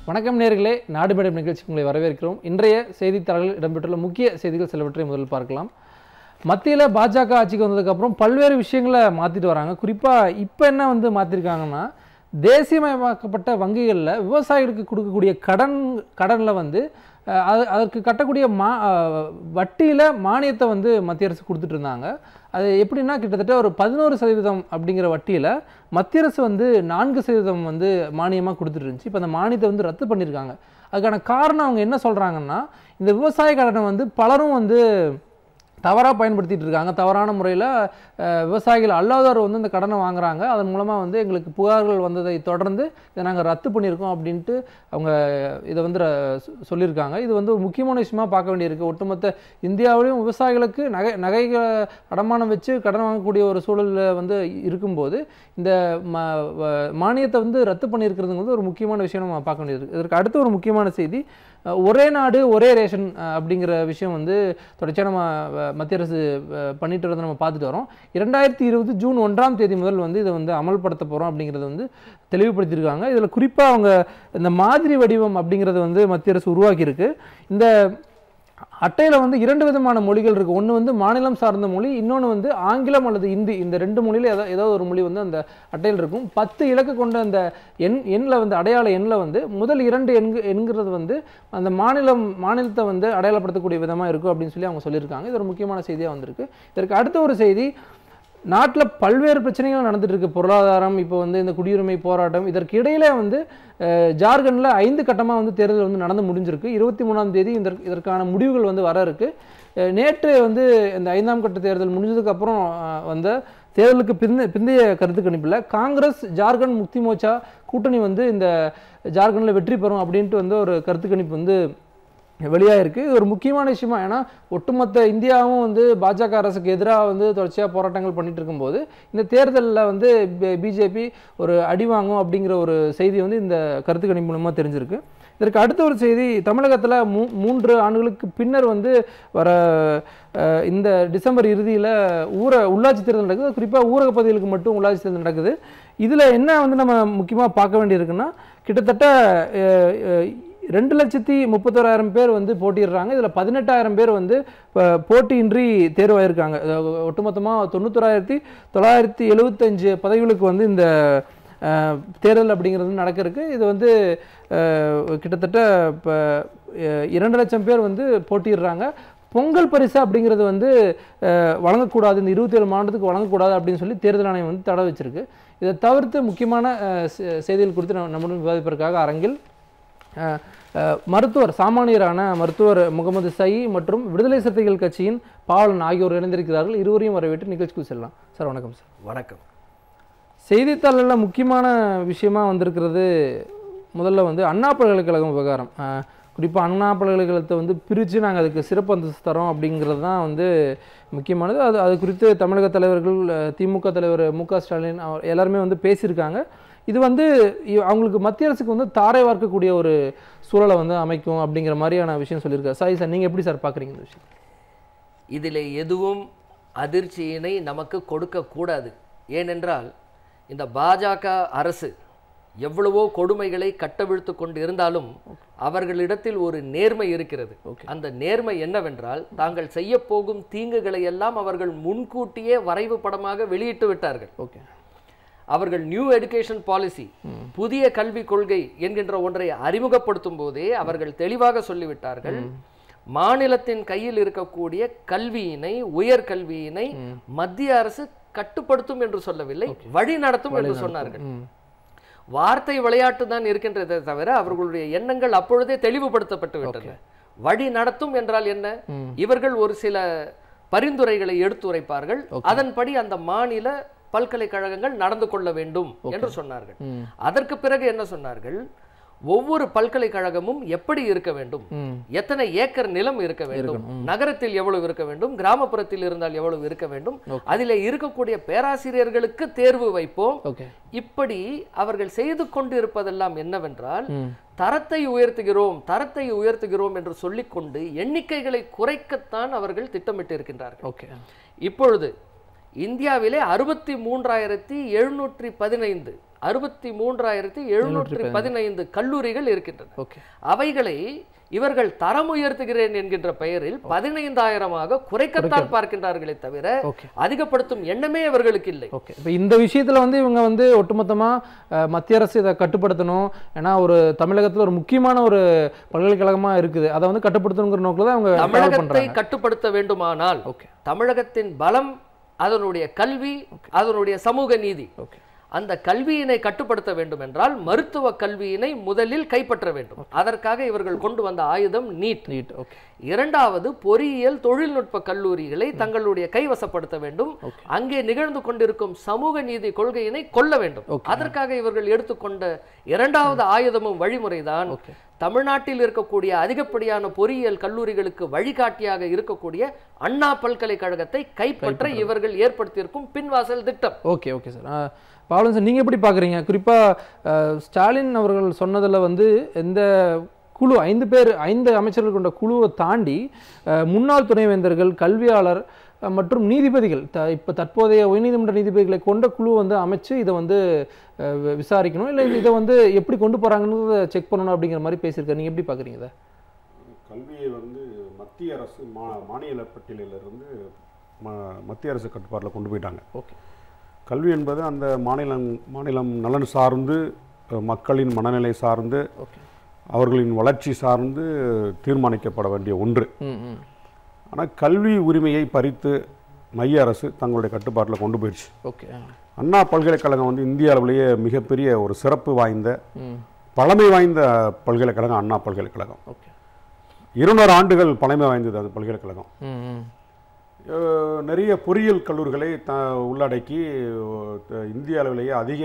வணக்கம் நேர்களே நாடு மேடம் நிகழ்ச்சி உங்களை வரவேற்கிறோம் இன்றைய செய்தித்தாள்களில் இடம்பெற்றுள்ள முக்கிய செய்திகள் சிலவற்றை முதலில் பார்க்கலாம் மத்தியில் பாஜக ஆட்சிக்கு வந்ததுக்கப்புறம் பல்வேறு விஷயங்களை மாற்றிட்டு வராங்க குறிப்பாக இப்போ என்ன வந்து மாற்றிருக்காங்கன்னா தேசியமயமாக்கப்பட்ட வங்கிகளில் விவசாயிகளுக்கு கொடுக்கக்கூடிய கடன் கடனில் வந்து அஹ், அது அதற்கு கட்டக்கூடிய மா வட்டியில் மானியத்தை வந்து மத்திய அரசு கொடுத்துட்டு இருந்தாங்க அது எப்படின்னா கிட்டத்தட்ட ஒரு பதினோரு சதவீதம் அப்படிங்கிற வட்டியில் மத்திய அரசு வந்து நான்கு சதவீதம் வந்து மானியமாக கொடுத்துட்டு இருந்துச்சு இப்போ அந்த மானியத்தை வந்து ரத்து பண்ணியிருக்காங்க அதுக்கான காரணம் அவங்க என்ன சொல்கிறாங்கன்னா இந்த விவசாய கடனை வந்து பலரும் வந்து தவறாக பயன்படுத்திட்டு இருக்காங்க தவறான முறையில் விவசாயிகள் அல்லாதவர் வந்து இந்த கடனை வாங்குறாங்க அதன் மூலமாக வந்து எங்களுக்கு புகார்கள் வந்ததை தொடர்ந்து இதை நாங்கள் ரத்து பண்ணியிருக்கோம் அப்படின்ட்டு அவங்க இதை வந்து ர- சொ- சொல்லியிருக்காங்க இது வந்து ஒரு முக்கியமான விஷயமா பார்க்க வேண்டியிருக்கு ஒட்டுமொத்த இந்தியாவிலையும் விவசாயிகளுக்கு நகை நகைகளை அடமானம் வச்சு கடன் வாங்கக்கூடிய ஒரு சூழலில் வந்து இருக்கும்போது இந்த ம வ- மானியத்தை வந்து ரத்து பண்ணியிருக்கிறது வந்து ஒரு முக்கியமான விஷயம் நம்ம பார்க்க வேண்டியது இதற்கு அடுத்த ஒரு முக்கியமான செய்தி அஹ், ஒரே நாடு ஒரே ரேஷன் அஹ், அப்படிங்கிற விஷயம் வந்து தொடர்ச்சியாக நம்ம அஹ், மத்திய அரசு அஹ், பண்ணிட்டு வரதை நம்ம பார்த்துட்டு வரோம் இரண்டாயிரத்தி இருபது ஜூன் ஒன்றாம் தேதி முதல் வந்து இதை வந்து அமல்படுத்த போகிறோம் அப்படிங்கிறத வந்து தெளிவுபடுத்தியிருக்காங்க இதில் குறிப்பாக அவங்க இந்த மாதிரி வடிவம் அப்படிங்கிறத வந்து மத்திய அரசு உருவாக்கியிருக்கு இந்த அட்டையில் வந்து இரண்டு விதமான மொழிகள் இருக்குது ஒன்று வந்து மாநிலம் சார்ந்த மொழி இன்னொன்று வந்து ஆங்கிலம் அல்லது இந்தி இந்த ரெண்டு மொழியில் ஏதோ ஏதோ ஒரு மொழி வந்து அந்த அட்டையில் இருக்கும் பத்து இலக்கு கொண்ட அந்த எண் எண்ணில் வந்து அடையாள எண்ணில் வந்து முதல் இரண்டு எண்கு என்கிறது வந்து அந்த மாநிலம் மாநிலத்தை வந்து அடையாளப்படுத்தக்கூடிய விதமாக இருக்கும் அப்படின்னு சொல்லி அவங்க சொல்லியிருக்காங்க இது ஒரு முக்கியமான செய்தியாக வந்திருக்கு இதற்கு அடுத்த ஒரு செய்தி நாட்டில் பல்வேறு பிரச்சனைகள் நடந்துட்டு இருக்கு பொருளாதாரம் இப்போ வந்து இந்த குடியுரிமை போராட்டம் இதற்கு இடையிலே வந்து அஹ், ஜார்க்கண்ட்ல ஐந்து கட்டமாக வந்து தேர்தல் வந்து நடந்து முடிஞ்சிருக்கு இருபத்தி மூணாம் தேதி இதற்கு இதற்கான முடிவுகள் வந்து வர இருக்கு அஹ், நேற்று வந்து இந்த ஐந்தாம் கட்ட தேர்தல் முடிஞ்சதுக்கு அப்புறம் அஹ், வந்த தேர்தலுக்கு பிந்த பிந்தைய கருத்து கணிப்பில் காங்கிரஸ் ஜார்க்கண்ட் முக்தி மோர்ச்சா கூட்டணி வந்து இந்த ஜார்க்கண்டில் வெற்றி பெறும் அப்படின்ட்டு வந்து ஒரு கருத்து கணிப்பு வந்து வெளியாயிருக்கு இது ஒரு முக்கியமான விஷயமா ஏன்னா ஒட்டுமொத்த இந்தியாவும் வந்து பாஜக அரசுக்கு எதிராக வந்து தொடர்ச்சியாக போராட்டங்கள் பண்ணிட்டு இருக்கும்போது இந்த தேர்தலில் வந்து பிஜேபி ஒரு அடி வாங்கும் அப்படிங்கிற ஒரு செய்தி வந்து இந்த கருத்து கணிப்பு மூலமாக தெரிஞ்சிருக்கு இதற்கு அடுத்த ஒரு செய்தி தமிழகத்தில் மூ மூன்று ஆண்டுகளுக்கு பின்னர் வந்து வர அஹ், இந்த டிசம்பர் இறுதியில் ஊர உள்ளாட்சி தேர்தல் நடக்குது குறிப்பாக ஊரக பகுதிகளுக்கு மட்டும் உள்ளாட்சி தேர்தல் நடக்குது இதில் என்ன வந்து நம்ம முக்கியமாக பார்க்க வேண்டியிருக்குன்னா கிட்டத்தட்ட அஹ், அஹ், ரெண்டு லட்சத்தி முப்பத்தோராயிரம் பேர் வந்து போட்டியிடுறாங்க இதில் பதினெட்டாயிரம் பேர் வந்து இப்போ போட்டியின்றி தேர்வாயிருக்காங்க அதாவது ஒட்டுமொத்தமாக தொண்ணூத்தொராயிரத்தி தொள்ளாயிரத்தி எழுபத்தஞ்சு பதவிகளுக்கு வந்து இந்த அஹ், தேர்தல் அப்படிங்கிறது வந்து நடக்க இருக்கு இது வந்து அஹ், கிட்டத்தட்ட இப்போ இரண்டு லட்சம் பேர் வந்து போட்டியிடுறாங்க பொங்கல் பரிசு அப்படிங்கிறது வந்து அஹ், வழங்கக்கூடாது இந்த இருபத்தி ஏழு மாநிலத்துக்கு வழங்கக்கூடாது அப்படின்னு சொல்லி தேர்தல் ஆணையம் வந்து தடை வச்சிருக்கு இதை தவிர்த்து முக்கியமான அஹ், செ- செய்திகள் குறித்து நம்ம நம்முடன் விவாதிப்பதற்காக அரங்கில் அஹ், அஹ், மருத்துவர் சாமானியரான மருத்துவர் முகமது சயி மற்றும் விடுதலை சிறுத்தைகள் கட்சியின் பாவலன் ஆகியோர் இணைந்திருக்கிறார்கள் இருவரையும் வரவேற்று நிகழ்ச்சிக்கு செல்லலாம் சார் வணக்கம் சார் வணக்கம் செய்தித்தாளில் முக்கியமான விஷயமா வந்திருக்கிறது முதல்ல வந்து அண்ணா பல்கலைக்கழகம் விவகாரம் குறிப்பாக அண்ணா பல்கலைக்கழகத்தை வந்து பிரித்து நாங்கள் அதுக்கு சிறப்பு அந்தஸ்து தரோம் அப்படிங்கிறது தான் வந்து முக்கியமானது அது அது குறித்து தமிழக தலைவர்கள் அஹ், திமுக தலைவர் மு க ஸ்டாலின் அவர் எல்லாருமே வந்து பேசியிருக்காங்க இது வந்து இ- அவங்களுக்கு மத்திய அரசுக்கு வந்து தாரை வார்க்கக்கூடிய ஒரு சூழலை வந்து அமைக்கும் அப்படிங்கிற மாதிரியான விஷயம் சொல்லியிருக்காரு சாரி சார் நீங்கள் எப்படி சார் பார்க்குறீங்க இந்த விஷயம் இதில் எதுவும் அதிர்ச்சியினை நமக்கு கொடுக்கக்கூடாது ஏனென்றால் இந்த பாஜக அரசு எவ்வளவோ கொடுமைகளை கட்டவிழ்த்து கொண்டு இருந்தாலும் அவர்களிடத்தில் ஒரு நேர்மை இருக்கிறது அந்த நேர்மை என்னவென்றால் தாங்கள் செய்ய போகும் தீங்குகளை எல்லாம் அவர்கள் முன்கூட்டியே வரைவு படமாக வெளியிட்டு விட்டார்கள் ஓகே அவர்கள் நியூ எடுகேஷன் பாலிசி புதிய கல்விக் கொள்கை என்கின்ற ஒன்றை அறிமுகப்படுத்தும் போதே அவர்கள் தெளிவாக சொல்லிவிட்டார்கள் மாநிலத்தின் கையில் இருக்கக்கூடிய கல்வியினை உயர் கல்வியினை மத்திய அரசு கட்டுப்படுத்தும் என்று சொல்லவில்லை வழி நடத்தும் என்று சொன்னார்கள் ம் வார்த்தை விளையாட்டு தான் இருக்கின்றதே தவிர அவர்களுடைய எண்ணங்கள் அப்பொழுதே தெளிவுபடுத்தப்பட்டு விட்டன வழி நடத்தும் என்றால் என்ன இவர்கள் ஒரு சில பரிந்துரைகளை எடுத்துரைப்பார்கள் அதன்படி அந்த மாநில பல்கலைக்கழகங்கள் நடந்து கொள்ள வேண்டும் என்று சொன்னார்கள் ம். அதற்கு பிறகு என்ன சொன்னார்கள் ஒவ்வொரு பல்கலைக்கழகமும் எப்படி இருக்க வேண்டும் ம் எத்தனை ஏக்கர் நிலம் இருக்க வேண்டும் நகரத்தில் எவ்வளவு இருக்க வேண்டும் கிராமப்புறத்தில் இருந்தால் எவ்வளவு இருக்க வேண்டும் அதிலே இருக்கக்கூடிய பேராசிரியர்களுக்கு தேர்வு வைப்போம் ஓகே இப்படி அவர்கள் செய்து கொண்டு இருப்பதெல்லாம் என்னவென்றால் ம் தரத்தை உயர்த்துகிறோம் தரத்தை உயர்த்துகிறோம் என்று சொல்லிக்கொண்டு எண்ணிக்கைகளை குறைக்கத்தான் அவர்கள் திட்டமிட்டு இருக்கின்றார்கள் ஓகே இப்பொழுது இந்தியாவிலே அறுபத்தி மூன்றாயிரத்தி எழுநூற்றி பதினைந்து அறுபத்தி மூன்றாயிரத்தி எழுநூற்றி பதினைந்து கல்லூரிகள் இருக்கின்றன ஓகே அவைகளை இவர்கள் தரம் உயர்த்துகிறேன் என்கின்ற பெயரில் பதினைந்தாயிரமாக குறைக்கத்தான் பார்க்கின்றார்களே தவிர ஓகே அதிகப்படுத்தும் எண்ணமே அவர்களுக்கு இல்லை ஓகே இப்போ இந்த விஷயத்துல வந்து இவங்க வந்து ஒட்டுமொத்தமா அஹ், மத்திய அரசு இதை கட்டுப்படுத்தணும் ஏன்னா ஒரு தமிழகத்துல ஒரு முக்கியமான ஒரு பல்கலைக்கழகமா இருக்குது அதை வந்து கட்டுப்படுத்தணுங்கிற நோக்கில் தான் அவங்க travel தமிழகத்தை பண்றாங்க கட்டுப்படுத்த வேண்டுமானால் ஓகே தமிழகத்தின் பலம் அதனுடைய கல்வி அதனுடைய சமூக நீதி ஓகே அந்த கல்வியினை கட்டுப்படுத்த வேண்டும் என்றால் மருத்துவ கல்வியினை முதலில் கைப்பற்ற வேண்டும் அதற்காக இவர்கள் கொண்டு வந்த ஆயுதம் நீட் நீட் ஓகே இரண்டாவது பொறியியல் தொழில்நுட்ப கல்லூரிகளை தங்களுடைய கைவசப்படுத்த வேண்டும் Okay. அங்கே நிகழ்ந்து கொண்டிருக்கும் சமூக நீதி கொள்கையினை கொள்ள வேண்டும் Okay. அதற்காக இவர்கள் எடுத்துக்கொண்ட இரண்டாவது ஆயுதமும் வழிமுறைதான் ஓகே தமிழ்நாட்டில் இருக்கக்கூடிய அதிகப்படியான பொறியியல் கல்லூரிகளுக்கு வழிகாட்டியாக இருக்கக்கூடிய அண்ணா பல்கலைக்கழகத்தை கைப்பற்ற இவர்கள் ஏற்படுத்தியிருக்கும் பின்வாசல் திட்டம் okay okay sir Pavalan sir நீங்கள் எப்படி பார்க்குறீங்க குறிப்பாக ஸ்டாலின் அவர்கள் சொன்னதில் வந்து இந்த குழு ஐந்து பேர் ஐந்து அமைச்சர்கள் கொண்ட குழுவை தாண்டி அஹ், முன்னாள் துணைவேந்தர்கள் கல்வியாளர் அஹ், மற்றும் நீதிபதிகள் த இப்போ தற்போதைய உயர்நீதிமன்ற நீதிபதிகளை கொண்ட குழு வந்து அமைச்சு இதை வந்து அஹ், வி- விசாரிக்கணும் இல்லை இதை வந்து எப்படி கொண்டு போகிறாங்கன்னு செக் பண்ணணும் அப்படிங்கிற மாதிரி பேசியிருக்காரு நீங்கள் எப்படி பார்க்குறீங்க இதை கல்வியை வந்து மத்திய அரசு மா மாநில பட்டியலிலிருந்து ம மத்திய அரசு கட்டுப்பாட்டில் கொண்டு போயிட்டாங்க ஓகே கல்வி என்பது அந்த மாநிலம் மாநிலம் நலன் சார்ந்து அஹ், மக்களின் மனநிலை சார்ந்து ஓகே அவர்களின் வளர்ச்சி சார்ந்து தீர்மானிக்கப்பட வேண்டிய ஒன்று ம் ம் ஆனால் கல்வி உரிமையை பறித்து மைய அரசு தங்களுடைய கட்டுப்பாட்டில் கொண்டு போயிடுச்சு ஓகே அண்ணா பல்கலைக்கழகம் வந்து இந்திய அளவிலேயே மிகப்பெரிய ஒரு சிறப்பு வாய்ந்த ம் பழமை வாய்ந்த பல்கலைக்கழகம் அண்ணா பல்கலைக்கழகம் ஓகே இருநூறு ஆண்டுகள் பழமை வாய்ந்தது அந்த பல்கலைக்கழகம் ம் ம் அஹ் நிறைய பொறியியல் கல்லூரிகளை த உள்ளடக்கி அஹ் இந்திய அளவிலேயே அதிக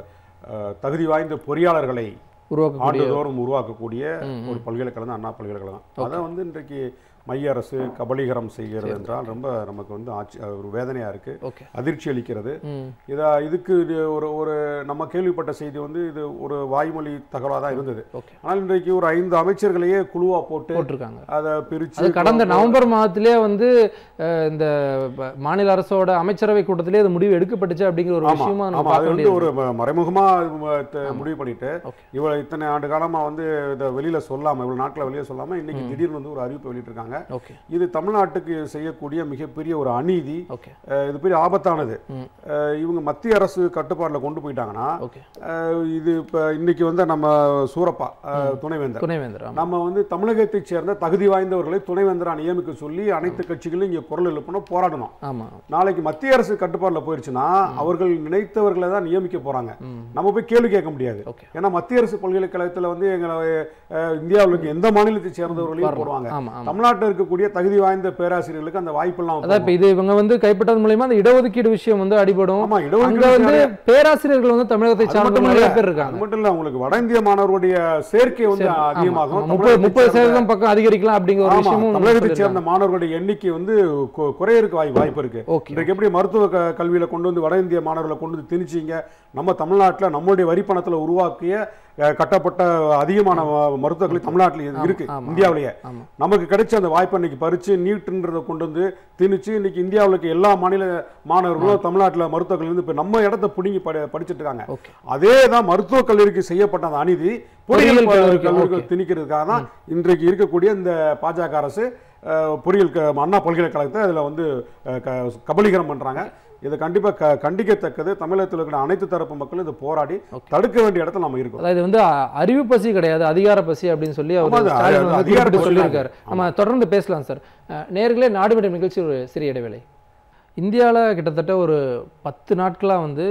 அஹ், தகுதி வாய்ந்த பொறியாளர்களை உருவாக்கக்கூடிய ஆண்டுதோறும் உருவாக்கக்கூடிய ஒரு பல்கலைக்கழகம் தான் அண்ணா பல்கலைக்கழகம் அதை வந்து இன்றைக்கு மைய அரசு கபலீகரம் செய்கிறது என்றால் ரொம்ப நமக்கு வந்து ஆட்சி ஒரு வேதனையா இருக்கு ஓகே அதிர்ச்சி அளிக்கிறது ம் இதா இதுக்கு இது ஒரு ஒரு நம்ம கேள்விப்பட்ட செய்தி வந்து இது ஒரு வாய்மொழி தகவலாக தான் இருந்தது ஓகே ஆனால் இன்றைக்கு ஒரு ஐந்து அமைச்சர்களையே குழுவா போட்டு போட்டிருக்காங்க அதை அது பிரிச்சு கடந்த நவம்பர் மாதத்திலே வந்து அஹ், இந்த ப- மாநில அரசோட அமைச்சரவை கூட்டத்திலே அது முடிவு எடுக்கப்பட்டுச்சு அப்படிங்கிற ஒரு ஆமா விஷயமா நம்ம ஆமா அது பார்க்க வந்து வேண்டியது ஒரு ம- மறைமுகமா ம- த- முடிவு பண்ணிட்டு ஓகே இவ்வளவு இத்தனை ஆண்டு காலமா வந்து இதை வெளியில சொல்லாம இவ்வளவு நாட்களை வெளியில சொல்லாம இன்னைக்கு திடீர்னு வந்து ஒரு அறிவிப்பு வெளியிட்டிருக்காங்க ஓகே இது தமிழ்நாட்டுக்கு செய்யக்கூடிய மிகப்பெரிய ஒரு அநீதி ஓகே அஹ் இது பெரிய ஆபத்தானது ம். அஹ் இவங்க மத்திய அரசு கட்டுப்பாட்டில் கொண்டு போயிட்டாங்கன்னா ஓகே அஹ் இது இப்போ இன்னைக்கு வந்து நம்ம சூரப்பா அஹ் துணைவேந்தர் துணைவேந்தர் ஆமா நம்ம வந்து தமிழகத்தைச் சேர்ந்த தகுதி வாய்ந்தவர்களை துணைவேந்தரா நியமிக்க சொல்லி அனைத்து கட்சிகளும் இங்கே குரல் எழுப்பணும் போராடணும் ஆமா நாளைக்கு மத்திய அரசு கட்டுப்பாட்டில் போயிருச்சுன்னா அவர்கள் நினைத்தவர்களை தான் நியமிக்க போறாங்க ம் நம்ம போய் கேள்வி கேட்க முடியாது ஓகே ஏன்னா மத்திய அரசு பல்கலைக்கழகத்தில் வந்து எங்களை அஹ், இந்தியாவுக்கு எந்த மாநிலத்தை சேர்ந்தவர்களையும் வரலாம். போடுவாங்க ஆமா ஆமா தமிழ்நாட்டில் இருக்கக்கூடிய தகுதி வாய்ந்த பேராசிரியர்களுக்கு அந்த வாய்ப்பெல்லாம் அதான் இப்ப இது இவங்க வந்து கைப்பற்றது மூலயமா அந்த இடஒதுக்கீடு விஷயம் வந்து அடிபடும் ஆமா அங்க இடஒதுக்கீடு வந்து பேராசிரியர்கள் வந்து தமிழகத்தை அது சார்ந்த மட்டும் நிறைய இல்ல. பேர் அது இருக்காங்க மட்டும் இல்ல உங்களுக்கு வட இந்திய மாணவர்களுடைய சேர்க்கை வந்து சரி, ஆமா, அதிகமாகும் ஆமா. முப்பது தமிழகத்தைச் முப்பது சேர்ந்த- சதவீதம் பக்கம் அதிகரிக்கலாம் அப்படிங்கிற ஒரு ஆமா, விஷயமும் தமிழகத்தைச் சொல்லியிருக்காங்க. சேர்ந்த மாணவர்களுடைய எண்ணிக்கை வந்து கு- குறையறதுக்கு வாய் வாய்ப்பு இருக்கு ஓகே இன்றைக்கு எப்படி மருத்துவ க- கல்வியில கொண்டு வந்து வட இந்திய மாணவர்களை கொண்டு வந்து திணிச்சீங்க நம்ம தமிழ்நாட்டுல நம்மளுடைய வரி பணத்துல உருவாக்கிய அஹ், கட்டப்பட்ட அதிகமான ம- மருத்துவ கல்வி தமிழ்நாட்டில் ஆமா, இருக்கு ஆமா, இந்தியாவிலேயே ஆமா நமக்கு கிடைச்ச அந்த வாய்ப்பை இன்னைக்கு பறிச்சு நீட்டுன்றதை கொண்டு வந்து திணிச்சு இன்னைக்கு இந்தியாவுல இருக்க எல்லா மாநில மாணவர்களும் தமிழ்நாட்டுல மருத்துவ கல்வி வந்து இப்ப நம்ம இடத்த பிடுங்கி படி படிச்சிட்டு இருக்காங்க ஓகே அதே தான் மருத்துவக் கல்லூரிக்கு செய்யப்பட்ட அந்த அநீதி பொறியியல் பொறியியல் கல்லூரிக்கு, கல்லூரிக்கு ஓகே. திணிக்கிறதுக்காக தான் இன்றைக்கு இருக்கக்கூடிய இந்த பாஜக அரசு அஹ், பொறியியல் க- அண்ணா பல்கலைக்கழகத்தை அதில் வந்து அஹ், க- கபலீகரம் பண்றாங்க இது கண்டிப்பா க கண்டிக்கத்தக்கது தமிழகத்தில் இருக்கிற அனைத்து தரப்பு மக்களும் இதை போராடி ஓகே. தடுக்க வேண்டிய இடத்துல நம்ம இருக்கோம் அதாவது வந்து அ- அறிவு பசி கிடையாது அதிகார பசி அப்படின்னு சொல்லி அவர் ஆமா, அது ஸ்டாலின் அது வந்து அதிகார குறிப்பிட்டு பசி சொல்லியிருக்காரு தான். நம்ம தொடர்ந்து பேசலாம் சார் அஹ், நேர்களே நாடுபடி நிகழ்ச்சி ஒரு சிறிய இடைவேளை இந்தியாவில் கிட்டத்தட்ட ஒரு பத்து நாட்களாக வந்து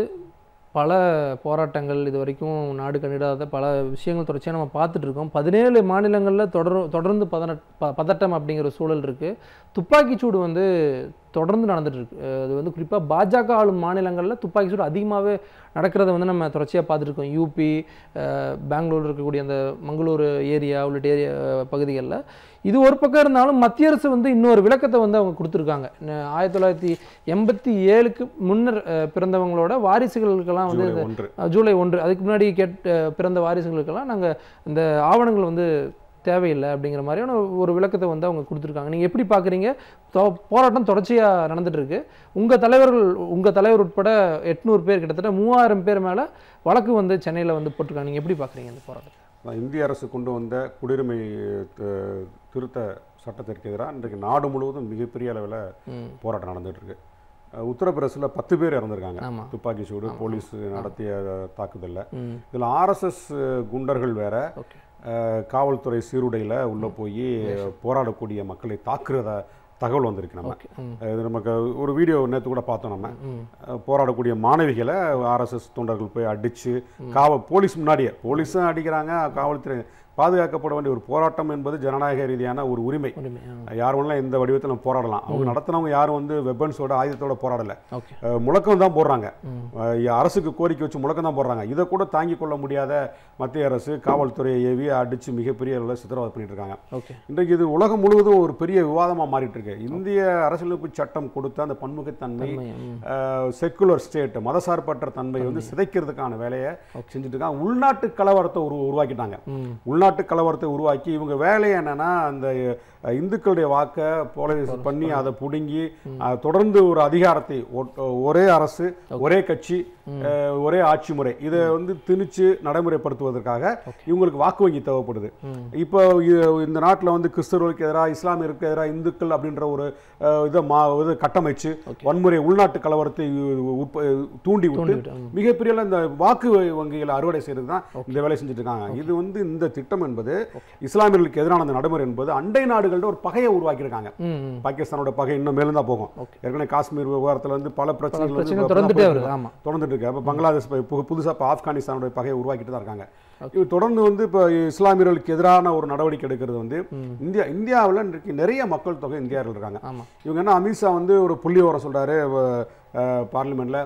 பல போராட்டங்கள் இது வரைக்கும் நாடு கண்டிடாத பல விஷயங்கள் தொடர்ச்சியாக நம்ம பார்த்துட்டு இருக்கோம் பதினேழு மாநிலங்களில் தொடரும் தொடர்ந்து பதன ப பதட்டம் அப்படிங்கிற சூழல் இருக்குது துப்பாக்கிச்சூடு வந்து தொடர்ந்து நடந்துட்டு இருக்கு அஹ் அது வந்து குறிப்பாக பாஜக ஆளும் மாநிலங்களில் துப்பாக்கிச்சூடு அதிகமாகவே நடக்கிறத வந்து நம்ம தொடர்ச்சியாக பார்த்துட்டு இருக்கோம் யூபி அஹ் பெங்களூர் இருக்கக்கூடிய அந்த மங்களூரு ஏரியா உள்ளிட்ட ஏரியா பகுதிகளில் இது ஒரு பக்கம் இருந்தாலும் மத்திய அரசு வந்து இன்னொரு விளக்கத்தை வந்து அவங்க கொடுத்துருக்காங்க ந- ஆயிரத்தி தொள்ளாயிரத்தி எண்பத்தி ஏழுக்கு முன்னர் அஹ், பிறந்தவங்களோட வாரிசுகளுக்கெல்லாம் வந்து ஜூலை இந்த ஒன்று அஹ், ஜூலை ஒன்று அதுக்கு முன்னாடி கேட் அஹ், பிறந்த வாரிசுகளுக்கெல்லாம் நாங்கள் இந்த ஆவணங்கள் வந்து தேவையில்லை அப்படிங்கிற மாதிரியான ஒரு விளக்கத்தை வந்து அவங்க கொடுத்துருக்காங்க நீங்கள் எப்படி பார்க்குறீங்க போராட்டம் தொடர்ச்சியாக நடந்துட்டு இருக்கு உங்கள் தலைவர்கள் உங்கள் தலைவர் உட்பட எட்நூறு பேர் கிட்டத்தட்ட மூவாயிரம் பேர் மேலே வழக்கு வந்து சென்னையில் வந்து போட்டிருக்காங்க நீங்கள் எப்படி பார்க்குறீங்க இந்த போராட்டத்தை அதான் இந்திய அரசு கொண்டு வந்த குடியுரிமை தி- திருத்த சட்டத்திற்கு எதிராக இன்றைக்கு நாடு முழுவதும் மிகப்பெரிய அளவில் ம் போராட்டம் நடந்துட்டு இருக்கு அஹ் உத்தரப்பிரதேசத்தில் பத்து பேர் இறந்திருக்காங்க ஆமா. துப்பாக்கி சூடு போலீஸ் நடத்திய தாக்குதலில் ம் இதில் ஆர்எஸ்எஸ் குண்டர்கள் வேற ஓகே அஹ், காவல்துறை சீருடையில் உள்ளே போய் போராடக்கூடிய மக்களை தாக்குறத தகவல் வந்திருக்கு நம்ம ஓகே ம் அஹ் இது நமக்கு ஒரு வீடியோ நேற்று கூட பார்த்தோம் நம்ம ம் அஹ் போராடக்கூடிய மாணவிகளை ஆர்எஸ்எஸ் தொண்டர்கள் போய் அடிச்சு காவல் போலீஸ் முன்னாடியே போலீஸும் அடிக்கிறாங்க காவல்துறை பாதுகாக்கப்பட வேண்டிய ஒரு போராட்டம் என்பது ஜனநாயக ரீதியான ஒரு உரிமை உரிமை ஆ யார் வேணாலும் எந்த வடிவத்தில் நம்ம போராடலாம் அவங்க நடத்துனவங்க யாரும் வந்து வெப்பன்ஸோட ஆயுதத்தோட போராடல ஓகே அஹ் முழக்கம் தான் போடுறாங்க ம் அஹ் அரசுக்கு கோரிக்கை வச்சு முழக்கம் தான் போடுறாங்க இதை கூட தாங்கிக் கொள்ள முடியாத மத்திய அரசு காவல்துறையை ஏவி அடிச்சு மிகப்பெரிய அளவில் சித்திரவதை பண்ணிட்டு இருக்காங்க ஓகே இன்றைக்கு இது உலகம் முழுவதும் ஒரு பெரிய விவாதமாக மாறிட்டு இருக்கு இந்திய அரசியலமைப்பு சட்டம் கொடுத்த அந்த பன்முகத்தன்மை உண்மை, ம் செக்குலர் ஸ்டேட் மதசார்பற்ற தன்மை வந்து சிதைக்கிறதுக்கான வேலையை செஞ்சுட்டு இருக்காங்க உள்நாட்டு கலவரத்தை உரு உருவாக்கிட்டாங்க ம் உள்நாட்டு கலவரத்தை உருவாக்கி இவங்க வேலை என்னன்னா அந்த அஹ், இந்துக்களுடைய வாக்கை போலரைஸ் பண்ணி அதை புடுங்கி அஹ், தொடர்ந்து ஒரு அதிகாரத்தை ஒட்- ஒரே அரசு ஒரே கட்சி அஹ், ஒரே ஆட்சி முறை இதை வந்து திணிச்சு நடைமுறைப்படுத்துவதற்காக இவங்களுக்கு வாக்கு வங்கி தேவைப்படுது ம். இப்போ இ- இந்த நாட்டில் வந்து கிறிஸ்தவர்களுக்கு எதிராக இஸ்லாமியருக்கு எதிராக இந்துக்கள் அப்படின்ற ஒரு அஹ், இதை மா இதை கட்டமைச்சு வன்முறை உள்நாட்டு கலவரத்தை உற்ப- தூண்டி விட்டு தூண்டிவிட்டு, ம். மிகப்பெரிய அளவு இந்த வாக்கு வங்கிகளை அறுவடை செய்யறது தான் இந்த வேலை செஞ்சுட்டு இருக்காங்க இது வந்து இந்த திட்டம் என்பது இஸ்லாமியர்களுக்கு எதிரான அந்த நடைமுறை என்பது அண்டை நாடுகள்ட்ட ஒரு பகையை உருவாக்கியிருக்காங்க ம் ம் பாகிஸ்தானோட பகை இன்னும் மேலும் தான் போகும் Okay. ஏற்கனவே காஷ்மீர் விவகாரத்துல வந்து பல பிரச்சனைகள் வந்து பிரச்சனை இப்ப தொடர்ந்துட்டே போயிட்டு வருது ஆமா தொடர்ந்துட்டு இருக்கு அப்போ பங்களாதேஷ் இப்ப பு- புதுசா இப்போ ஆப்கானிஸ்தானோட பகையை உருவாக்கிட்டு தான் இருக்காங்க இது தொடர்ந்து வந்து இப்போ இஸ்லாமியர்களுக்கு எதிரான ஒரு நடவடிக்கை எடுக்கிறது வந்து இந்தியா இந்தியாவில் இன்றைக்கு நிறைய மக்கள் தொகை இந்தியாவில் இருக்காங்க ஆமா இவங்க என்ன அமித்ஷா வந்து ஒரு புள்ளி விவரம் சொல்றாரு பார்லிமெண்ட்ல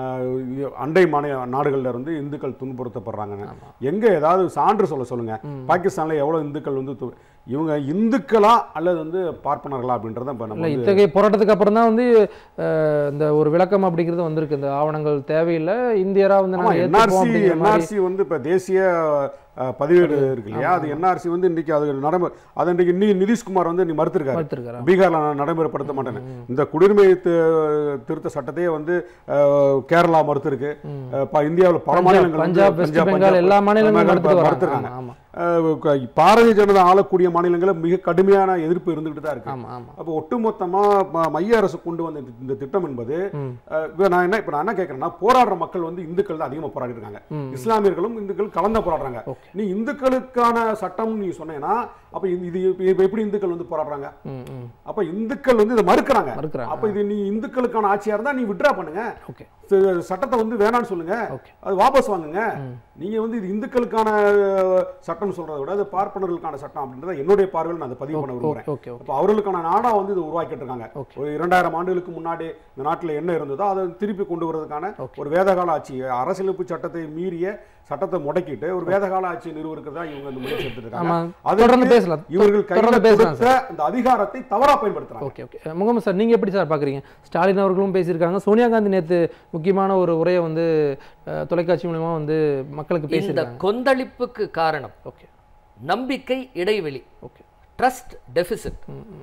அண்டை மாநில நாடுகள்ல இருந்து இந்துக்கள் துன்புறுத்தப்படுறாங்கன்னு எங்க ஏதாவது சான்று சொல்ல சொல்லுங்க பாகிஸ்தான்ல எவ்வளவு இந்துக்கள் வந்து து- இவங்க இந்துக்களா அல்லது வந்து பார்ப்பனர்களா அப்படின்றத இப்ப நம்ம இல்லை வந்து இத்தகைய போராட்டத்துக்கு அப்புறம் தான் வந்து அஹ், இந்த ஒரு விளக்கம் அப்படிங்கிறது வந்திருக்கு இந்த ஆவணங்கள் தேவையில்லை இந்தியரா வந்து ஆமா நாங்கள் ஏற்றுப்போம் என்ஆர்சி அப்படிங்கிற மாதிரி என்ஆர்சி வந்து இப்ப தேசிய அஹ், பதிவேடு இருக்கு இல்லையா அது என்ஆர்சி வந்து இன்னைக்கு அது நடைமுறை அதை இன்னைக்கு நி நிதிஷ்குமார் வந்து நீ மறுத்திருக்காரு மறுத்திருக்காரா பீகார்ல நான் நடைமுறைப்படுத்த மாட்டேன்னு இந்த குடியுரிமை தி- திருத்த சட்டத்தையே வந்து அஹ், கேரளா மறுத்திருக்கு அஹ், ப- இந்தியாவுல பல மாநிலங்கள் வந்து பஞ்சாப் வெஸ்ட் பஞ்சாப், பெங்கால் எல்லா மாநிலங்களும் பஞ்சாப் நடத்திட்டு வராங்க மறுத்திருக்காங்க ஆமா அஹ், க- பாரதிய ஜனதா ஆளக்கூடிய மாநிலங்களில் மிக கடுமையான எதிர்ப்பு இருந்துகிட்டு தான் இருக்கு ஆமா ஆமா அப்போ ஒட்டுமொத்தமா ம- மைய அரசு கொண்டு வந்த இந்த- இந்த திட்டம் என்பது ம். அஹ், இப்ப நான் என்ன இப்ப நான் என்ன கேட்கறேன்னா போராடுற மக்கள் வந்து இந்துக்கள் தான் அதிகமா போராடிட்டு இருக்காங்க ம். இஸ்லாமியர்களும் இந்துக்கள் கலந்த போராடுறாங்க Okay. நீ இந்துக்களுக்கான சட்டம் நீ சொன்னேன்னா அப்ப இது இது இப்ப எப்படி இந்துக்கள் வந்து போராடுறாங்க ம் ம் அப்ப இந்துக்கள் வந்து இதை மறுக்கிறாங்க மறுக்கிறாங்க அப்ப இது நீ இந்துக்களுக்கான ஆட்சியா இருந்தா நீ விட்ரா பண்ணுங்க ஓகே ச- சட்டத்தை வந்து வேணாம்னு சொல்லுங்க ஓகே அது வாபஸ் வாங்குங்க நீங்க வந்து இது இந்துக்களுக்கான அஹ், சட்டம் சொல்றதை விட அது பார்ப்பனர்களுக்கான சட்டம் அப்படின்றத என்னுடைய பார்வையில் நான் அதை பதிவு பண்ண விரும்புறேன் ஓகே ஓகே அப்போ அவர்களுக்கான நாடா வந்து இது உருவாக்கிட்டு இருக்காங்க Okay. ஒரு இரண்டாயிரம் ஆண்டுகளுக்கு முன்னாடி இந்த நாட்டில் என்ன இருந்ததோ அதை திருப்பி கொண்டு வரதுக்கான Okay. ஒரு வேதகால ஆட்சி அரசியலமைப்பு சட்டத்தை மீறிய சட்டத்தை முடக்கிட்டு ஒரு வேதகால ஆட்சியை நிறுவனத்துக்கு தான் இவங்க இந்த முயற்சி எடுத்துட்டு ஆமா இருக்காங்க தொடர்ந்து அதுக்கு பேசலாம் இவர்கள் கையில தொடர்ந்து பேசலாம் கொடுத்த இந்த அதிகாரத்தை தவறா பயன்படுத்துறாங்க ஓகே ஓகே முகமது சார் நீங்க எப்படி சார் பாக்குறீங்க ஸ்டாலின் அவர்களும் பேசியிருக்காங்க சோனியா காந்தி நேத்து முக்கியமான ஒரு உரையை வந்து அஹ், தொலைக்காட்சி மூலமா வந்து மக்களுக்கு இந்த பேசியிருக்காங்க கொந்தளிப்புக்கு காரணம் ஓகே நம்பிக்கை இடைவெளி ஓகே ட்ரஸ்ட் டெபிசிட்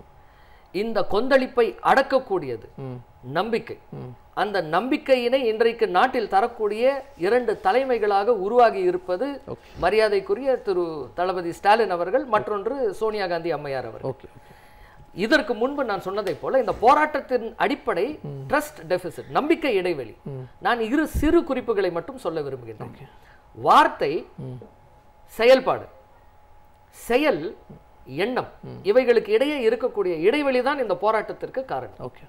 இந்த கொந்தளிப்பை அடக்கக்கூடியது ம் நம்பிக்கை அந்த நம்பிக்கையினை இன்றைக்கு நாட்டில் தரக்கூடிய இரண்டு தலைமைகளாக உருவாகி இருப்பது மரியாதைக்குரிய திரு தளபதி ஸ்டாலின் அவர்கள் மற்றொன்று சோனியா காந்தி அம்மையார் அவர்கள் ஓகே ஓகே இதற்கு முன்பு நான் சொன்னதை போல இந்த போராட்டத்தின் அடிப்படை ட்ரஸ்ட் டெபிசிட் நம்பிக்கை இடைவெளி நான் இரு சிறு குறிப்புகளை மட்டும் சொல்ல விரும்புகின்றேன் வார்த்தை செயல்பாடு செயல் எண்ணம் இவைகளுக்கு இடையே இருக்கக்கூடிய இடைவெளி தான் இந்த போராட்டத்திற்கு காரணம் ஓகே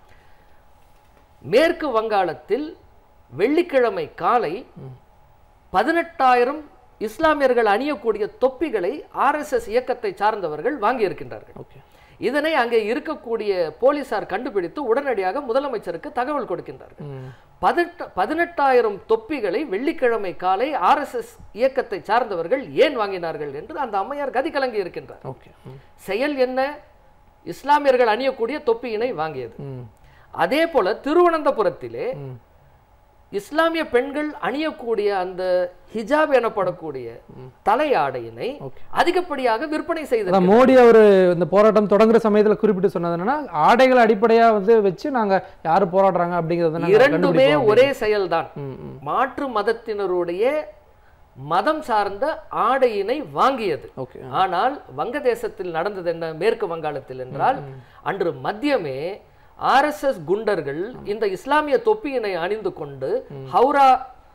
மேற்கு வங்காளத்தில் வெள்ளிக்கிழமை காலை பதினெட்டாயிரம் இஸ்லாமியர்கள் அணியக்கூடிய தொப்பிகளை ஆர்எஸ்எஸ் இயக்கத்தை சார்ந்தவர்கள் வாங்கியிருக்கின்றார்கள் ஓகே இதனை அங்கே இருக்கக்கூடிய போலீசார் கண்டுபிடித்து உடனடியாக முதலமைச்சருக்கு தகவல் கொடுக்கின்றார்கள் ம் பதினெட்டு பதினெட்டாயிரம் தொப்பிகளை வெள்ளிக்கிழமை காலை ஆர்எஸ்எஸ் இயக்கத்தை சார்ந்தவர்கள் ஏன் வாங்கினார்கள் என்று அந்த அம்மையார் கதி கலங்கி இருக்கின்றார் ஓகே ம் செயல் என்ன இஸ்லாமியர்கள் அணியக்கூடிய தொப்பியினை வாங்கியது ம் அதே போல திருவனந்தபுரத்திலே ம் இஸ்லாமிய பெண்கள் அணியக்கூடிய அந்த ஹிஜாப் எனப்படக்கூடிய தலை ஆடையினை Okay. அதிகப்படியாக விற்பனை செய்து அதான் மோடி அவர் இந்த போராட்டம் தொடங்குற சமயத்துல குறிப்பிட்டு சொன்னது என்னன்னா ஆடைகள் அடிப்படையா வந்து வச்சு நாங்க யாரு போராடுறாங்க அப்படிங்கறத நாங்க இரண்டுமே கண்டுபிடிப்போம் ஒரே செயல்தான் ம், ம். மாற்று மதத்தினருடைய மதம் சார்ந்த ஆடையினை வாங்கியது ஓகே ஆனால் வங்கதேசத்தில் நடந்தது என்ன மேற்கு வங்காளத்தில் என்றால் அன்று மத்தியமே ஆர்எஸ்எஸ் குண்டர்கள் இந்த இஸ்லாமிய தொப்பியினை அணிந்து கொண்டு ஹவுரா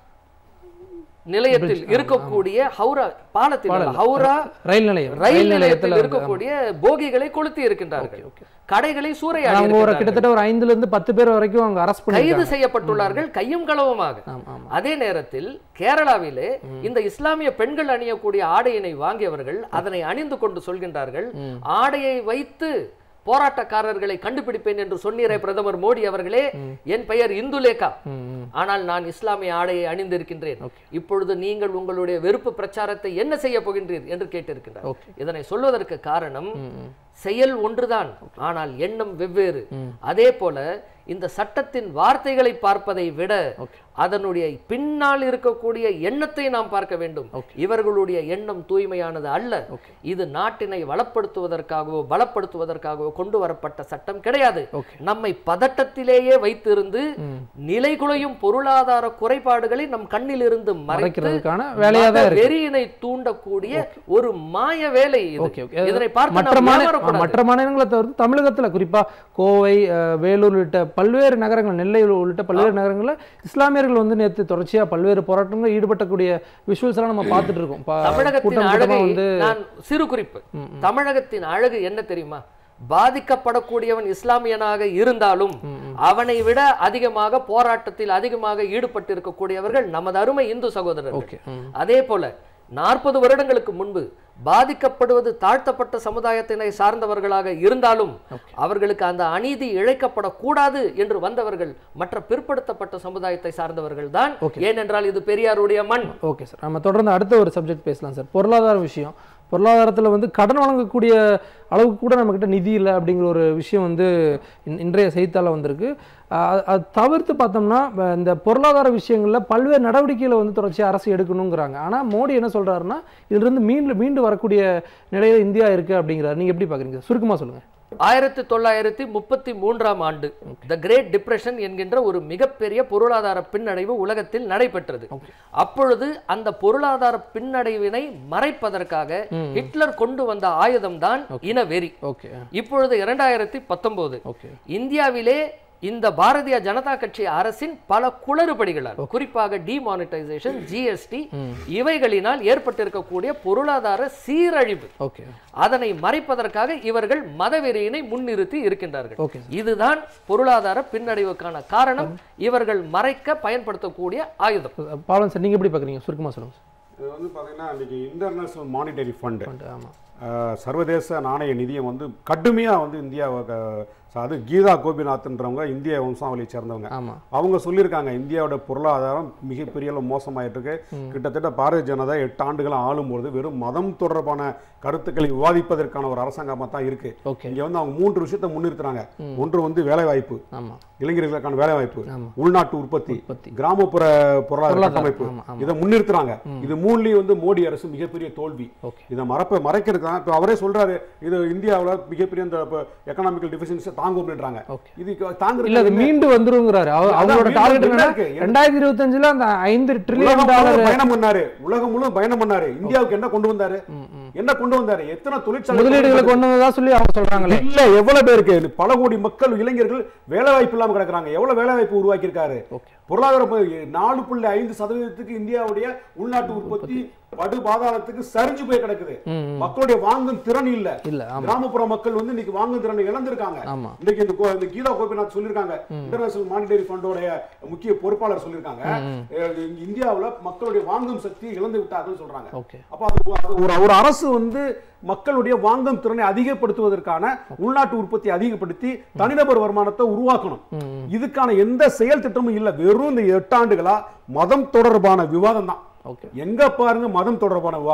நிலையத்தில் இருக்கக்கூடிய ஹவுரா பாலத்தில் அல்ல, ஹவுரா ரயில் நிலையம் ரயில் நிலையத்தில் இருக்கக்கூடிய போகிகளை கொளுத்தி இருக்கின்றார்கள் okay. கடைகளை சூறையாடி அவங்க ஒரு இருக்கின்றார்கள். கிட்டத்தட்ட ஒரு ஐந்துல இருந்து பத்து பேர் வரைக்கும் அவங்க அரெஸ்ட் கைது பண்ணி செய்யப்பட்டுள்ளார்கள் கையும் களவுமாக ஆமா ஆமா அதே நேரத்தில் கேரளாவிலே இந்த இஸ்லாமிய பெண்கள் அணியக்கூடிய ஆடையினை வாங்கியவர்கள் அதனை அணிந்து கொண்டு சொல்கின்றார்கள் ஆடையை வைத்து போராட்டக்காரர்களை கண்டுபிடிப்பேன் என்று சொன்னீரே பிரதமர் மோடி அவர்களே என் பெயர் இந்துலேகா ம், ம். ஆனால் நான் இஸ்லாமிய ஆடையை அணிந்திருக்கின்றேன் Okay. இப்பொழுது நீங்கள் உங்களுடைய வெறுப்பு பிரச்சாரத்தை என்ன செய்ய போகின்றீர் என்று கேட்டிருக்கின்றார் Okay. இதனை சொல்வதற்கு காரணம் ம், ம். செயல் ஒன்றுதான் ஆனால் எண்ணம் வெவ்வேறு அதே போல இந்த சட்டத்தின் வார்த்தைகளை பார்ப்பதை விட Okay. அதனுடைய பின்னால் இருக்கக்கூடிய எண்ணத்தை நாம் பார்க்க வேண்டும் இவர்களுடைய எண்ணம் தூய்மையானது அல்ல Okay. இது நாட்டினை வளப்படுத்துவதற்காகவோ பலப்படுத்துவதற்காகவோ கொண்டு வரப்பட்ட சட்டம் கிடையாது Okay. நம்மை பதட்டத்திலேயே வைத்திருந்து நிலைகுலையும் பொருளாதார குறைபாடுகளை நம் கண்ணில் இருந்து மறைத்து மறைக்கிறதுக்கான வேலையா தான் இருக்கு வெறியினை தூண்டக்கூடிய ஒரு மாய வேலை இது ஓகே ஓகே இதனை பார்த்து மற்ற நாம் மாநில ஏமாறக்கூடாது. மற்ற மாநிலங்களை தவிர்த்து தமிழகத்துல குறிப்பா கோவை அஹ், வேலூர் உள்ளிட்ட பல்வேறு நகரங்கள் நெல்லை உள்ளிட்ட பல்வேறு நகரங்கள்ல இஸ்லாமியர்கள் வந்து நேத்து தொடர்ச்சியா பல்வேறு போராட்டங்கள் ஈடுபட்டக்கூடிய விஷுவல்ஸ் எல்லாம் நம்ம பார்த்துட்டு இருக்கோம் பா- தமிழகத்தின் கூட்டம் கூட்டமா அழகை வந்து நான் சிறு குறிப்பு தமிழகத்தின் அழகு என்ன தெரியுமா பாதிக்கப்படக்கூடியவன் இஸ்லாமியனாக இருந்தாலும் அவனை விட அதிகமாக போராட்டத்தில் அதிகமாக ஈடுபட்டு இருக்கக்கூடியவர்கள் நமது அருமை இந்து சகோதரர்கள் ஓகே ம். அதே போல நாற்பது வருடங்களுக்கு முன்பு பாதிக்கப்படுவது தாழ்த்தப்பட்ட சமுதாயத்தினை சார்ந்தவர்களாக இருந்தாலும் அவர்களுக்கு அந்த அநீதி இழைக்கப்படக்கூடாது என்று வந்தவர்கள் மற்ற பிற்படுத்தப்பட்ட சமுதாயத்தை சார்ந்தவர்கள் தான் ஏனென்றால் இது பெரியாருடைய மண் ஓகே சார் நம்ம தொடர்ந்து அடுத்த ஒரு சப்ஜெக்ட் பேசலாம் சார் பொருளாதார விஷயம் பொருளாதாரத்தில் வந்து கடன் வழங்கக்கூடிய அளவுக்கு கூட நம்மக்கிட்ட நிதி இல்லை அப்படிங்கிற ஒரு விஷயம் வந்து இன்- இன்றைய செய்தித்தாளில் வந்திருக்கு அஹ் அது தவிர்த்து பார்த்தோம்னா வ- இந்த பொருளாதார விஷயங்களில் பல்வேறு நடவடிக்கைகளை வந்து தொடர்ச்சியாக அரசு எடுக்கணுங்கிறாங்க ஆனால் மோடி என்ன சொல்கிறாருன்னா இதிலிருந்து மீண்டு மீண்டு வரக்கூடிய நிலையில் இந்தியா இருக்குது அப்படிங்கிறாரு நீங்கள் எப்படி பார்க்குறீங்க சுருக்கமாக சொல்லுங்கள் ஆயிரத்தி தொள்ளாயிரத்தி முப்பத்தி மூன்றாம் ஆண்டு த கிரேட் டிப்ரெஷன் என்கின்ற ஒரு மிகப்பெரிய பொருளாதார பின்னடைவு உலகத்தில் நடைபெற்றது அப்பொழுது அந்த பொருளாதார பின்னடைவினை மறைப்பதற்காக ஹிட்லர் கொண்டு வந்த ஆயுதம்தான் இனவெறி ஓகே இப்பொழுது இரண்டாயிரத்தி பத்தொன்பது ஓகே இந்தியாவிலே இந்த பாரதிய ஜனதா கட்சி அரசின் பல குளறுபடிகளால் குறிப்பாக டிமானிட்டைசேஷன் ஜிஎஸ்டி இவைகளினால் ஏற்பட்டிருக்கக்கூடிய பொருளாதார சீரழிவு ஓகே அதனை மறைப்பதற்காக இவர்கள் மதவெறியினை முன்னிறுத்தி இருக்கின்றார்கள் ஓகே இதுதான் பொருளாதார பின்னடைவுக்கான காரணம் இவர்கள் மறைக்க பயன்படுத்தக்கூடிய ஆயுதம் பாலன் சார் நீங்கள் எப்படி பார்க்குறீங்க சுருக்கமாக சொல்லுங்கள் சார் இது வந்து பார்த்தீங்கன்னா இன்னைக்கு இன்டர்நேஷனல் மானிட்டரி ஃபண்டு ஆமாம் சர்வதேச நாணய நிதியம் வந்து கடுமையாக வந்து இந்தியாவை க- அது கீதா கோபிநாத்ன்றவங்க இந்திய வம்சாவளியை சேர்ந்தவங்க ஆமாம் அவங்க சொல்லியிருக்காங்க இந்தியாவோட பொருளாதாரம் மிகப்பெரிய அளவு மோசமாயிட்டு இருக்கு கிட்டத்தட்ட பாரதிய ஜனதா எட்டு ஆண்டுகள் ஆளும்பொழுது வெறும் மதம் தொடர்பான கருத்துக்களை விவாதிப்பதற்கான ஒரு அரசாங்கமாக தான் இருக்கு ஓகே இங்க வந்து அவங்க மூன்று விஷயத்தை முன்னிறுத்துறாங்க ஒன்று வந்து வேலை வாய்ப்பு ஆமாம் இளைஞர்களுக்கான வேலை வாய்ப்பு ஆமா. உள்நாட்டு உற்பத்தி உற்பத்தி. கிராமப்புற பொருளாதார பொருளாதாரம், கட்டமைப்பு ஆமா, ஆமா. இதை முன்னிறுத்துறாங்க இது மூணுலயும் வந்து மோடி அரசு மிகப்பெரிய தோல்வி ஓகே இதை மறப்ப மறைக்கிறது தான் இப்போ அவரே சொல்றாரு இது இந்தியாவுல மிகப்பெரிய இந்த எக்கனாமிக்கல் டிஃபிஷியன்ஸை தாங்கும் அப்படின்றாங்க ஓகே இது தாங்குறது இல்ல அது மீண்டு வந்துருங்கிறாரு அவ- அதான் அவங்களோட மீண்டு டார்கெட் என்னன்னா இருக்கு. ரெண்டாயிரத்தி இருபத்தஞ்சுல அந்த ஐந்து ட்ரில்லியன் உலகம் டாலர் முழுவதும் பயணம் பண்ணாரு உலகம் முழுவதும் பயணம் பண்ணாரு இந்தியாவுக்கு என்ன கொண்டு வந்தாரு என்ன கொண்டு வந்தாரு எத்தனை தொழிற்சாலை முதலீடுகளை கொண்டு வந்ததா சொல்லி அவங்க சொல்றாங்களே இல்ல எவ்வளவு பேருக்கு பல கோடி மக்கள் இளைஞர்கள் வேலை வாய்ப்பு இல்லாம கிடக்குறாங்க எவ்வளவு வேலை வாய்ப்பு உருவாக்கி இருக்காரு ஓகே பொருளாதார ப- நாலு புள்ளி ஐந்து சதவீதத்துக்கு இந்தியாவுடைய உள்நாட்டு உற்பத்தி படு பாதாளத்துக்கு சரிஞ்சு போய் கிடக்குது ம், ம். மக்களுடைய வாங்கும் திறன் இல்ல இல்ல ஆமா கிராமப்புற மக்கள் வந்து இன்னைக்கு வாங்கும் திறனை இழந்திருக்காங்க ஆமா இன்னைக்கு இந்த கோ- இந்த கீதா கோபிநாத் சொல்லியிருக்காங்க இன்டர்நேஷனல் மானிட்டரி ஃபண்டோடைய முக்கிய பொறுப்பாளர் சொல்லியிருக்காங்க அஹ் இந்தியாவுல மக்களுடைய வாங்கும் சக்தி இழந்து விட்டார்கள் சொல்றாங்க ஓகே அப்ப அது அது ஒரு ஒரு அரசு வந்து மக்களுடைய வாங்கும் திறனை அதிகப்படுத்துவதற்கான உள்நாட்டு உற்பத்தியை அதிகப்படுத்தி தனிநபர் வருமானத்தை உருவாக்கணும் ம், இதுக்கான எந்த செயல் திட்டமும் இல்ல வெறும் இந்த எட்டு ஆண்டுகளா மதம் தொடர்பான விவாதம் தான் ஓகே எங்க பாருங்க மதம் தொடர்பான விவாதம்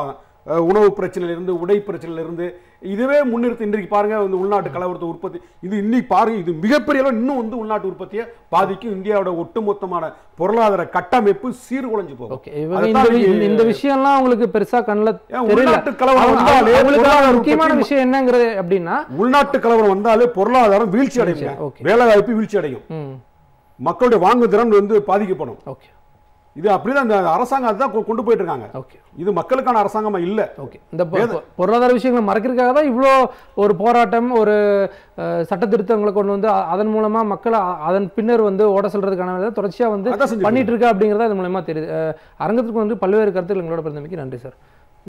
அஹ், உணவு பிரச்சனையிலிருந்து உடை பிரச்சனையிலிருந்து இதுவே முன்னிறுத்தி இன்றைக்கு பாருங்க இந்த உள்நாட்டு கலவரத்தை உற்பத்தி இது இன்னைக்கு பாருங்க இது மிகப்பெரிய அளவு இன்னும் வந்து உள்நாட்டு உற்பத்தியை பாதிக்கும் இந்தியாவோட ஒட்டுமொத்தமான பொருளாதார கட்டமைப்பு சீர்குலைஞ்சு போகும் ஓகே இவங்க அதைத்தான் இந்த வி- இன்னைக்கு- இந்த விஷயம்லாம் உங்களுக்கு பெருசா கண்ணுல ஏன் தெரியல உள்நாட்டு கலவரம் அவங்க- வந்தாலே அவங்களுக்கான பொருளாதார முக்கியமான உற்பத்தி- விஷயம் என்னங்கிறது அப்படின்னா உள்நாட்டு கலவரம் வந்தாலே பொருளாதாரம் வீழ்ச்சி அடையும் okay. வேலை வாய்ப்பு வீழ்ச்சி அடையும் ம் மக்களுடைய வாங்கு திறன் வந்து பாதிக்கப்படும் ஓகே இது அப்படிதான் இந்த அரசாங்கம் அதுதான் கொ- கொண்டு போயிட்டு இருக்காங்க ஓகே இது மக்களுக்கான அரசாங்கமா இல்ல ஓகே இந்த பொ- பொ- பொருளாதார விஷயங்களை மறைக்கிறதுக்காக தான் இவ்வளோ ஒரு போராட்டம் ஒரு அஹ், சட்ட திருத்தங்களை கொண்டு வந்து அ- அதன் மூலமா மக்களை அ- அதன் பின்னர் வந்து ஓட சொல்றதுக்கான வேலை தொடர்ச்சியா வந்து அதான் செஞ்சுட்டு பண்ணிட்டு இருக்கா அப்படிங்கிறத அது மூலமா தெரியுது அஹ், அரங்கத்துக்கு வந்து பல்வேறு கருத்துக்கள் எங்களோட பிறந்தமைக்கு நன்றி சார்